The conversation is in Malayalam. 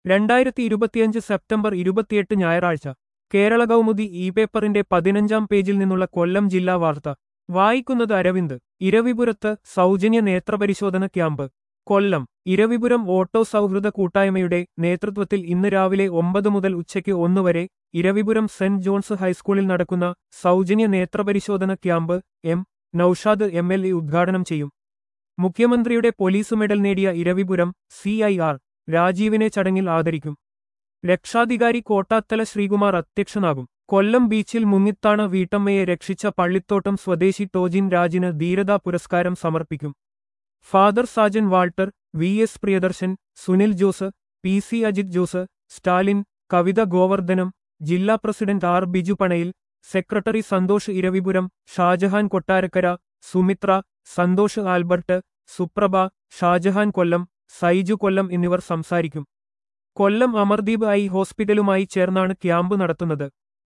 രണ്ടായിരത്തി ഇരുപത്തിയഞ്ച് സെപ്റ്റംബർ ഇരുപത്തിയെട്ട് ഞായറാഴ്ച കേരള കൗമുദി ഇ പേപ്പറിന്റെ പതിനഞ്ചാം പേജിൽ നിന്നുള്ള കൊല്ലം ജില്ലാ വാർത്ത വായിക്കുന്നത് അരവിന്ദ് ഇരവിപുരത്ത് സൗജന്യ നേത്രപരിശോധന ക്യാമ്പ് കൊല്ലം ഇരവിപുരം ഓട്ടോ സൗഹൃദ കൂട്ടായ്മയുടെ നേതൃത്വത്തിൽ ഇന്ന് രാവിലെ ഒമ്പത് മുതൽ ഉച്ചയ്ക്ക് ഒന്ന് വരെ ഇരവിപുരം സെന്റ് ജോൺസ് ഹൈസ്കൂളിൽ നടക്കുന്ന സൗജന്യ നേത്രപരിശോധന camp M Naushad M L A ഉദ്ഘാടനം ചെയ്യും മുഖ്യമന്ത്രിയുടെ പോലീസ് മെഡൽ നേടിയ ഇരവിപുരം സി ഐ ആർ രാജീവിനെ ചടങ്ങിൽ ആദരിക്കും രക്ഷാധികാരി കോട്ടാത്തല ശ്രീകുമാർ അധ്യക്ഷനാകും കൊല്ലം ബീച്ചിൽ മുങ്ങിത്താണ വീട്ടമ്മയെ രക്ഷിച്ച പള്ളിത്തോട്ടം സ്വദേശി ടോജിൻ രാജിന് ധീരതാ പുരസ്കാരം സമർപ്പിക്കും father Sajan Walter V S Priyadarshan Sunil Jose P C Ajith Jose Stalin Kavitha Govardhanam ജില്ലാ പ്രസിഡന്റ് ആർ ബിജു പണയിൽ സെക്രട്ടറി സന്തോഷ് ഇരവിപുരം ഷാജഹാൻ കൊട്ടാരക്കര സുമിത്ര സന്തോഷ് ആൽബർട്ട് സുപ്രഭ ഷാജഹാൻ കൊല്ലം സൈജു കൊല്ലം എന്നിവർ സംസാരിക്കും കൊല്ലം അമർദീപ് ഐ ഹോസ്പിറ്റലുമായി ചേർന്നാണ് ക്യാമ്പ് നടത്തുന്നത്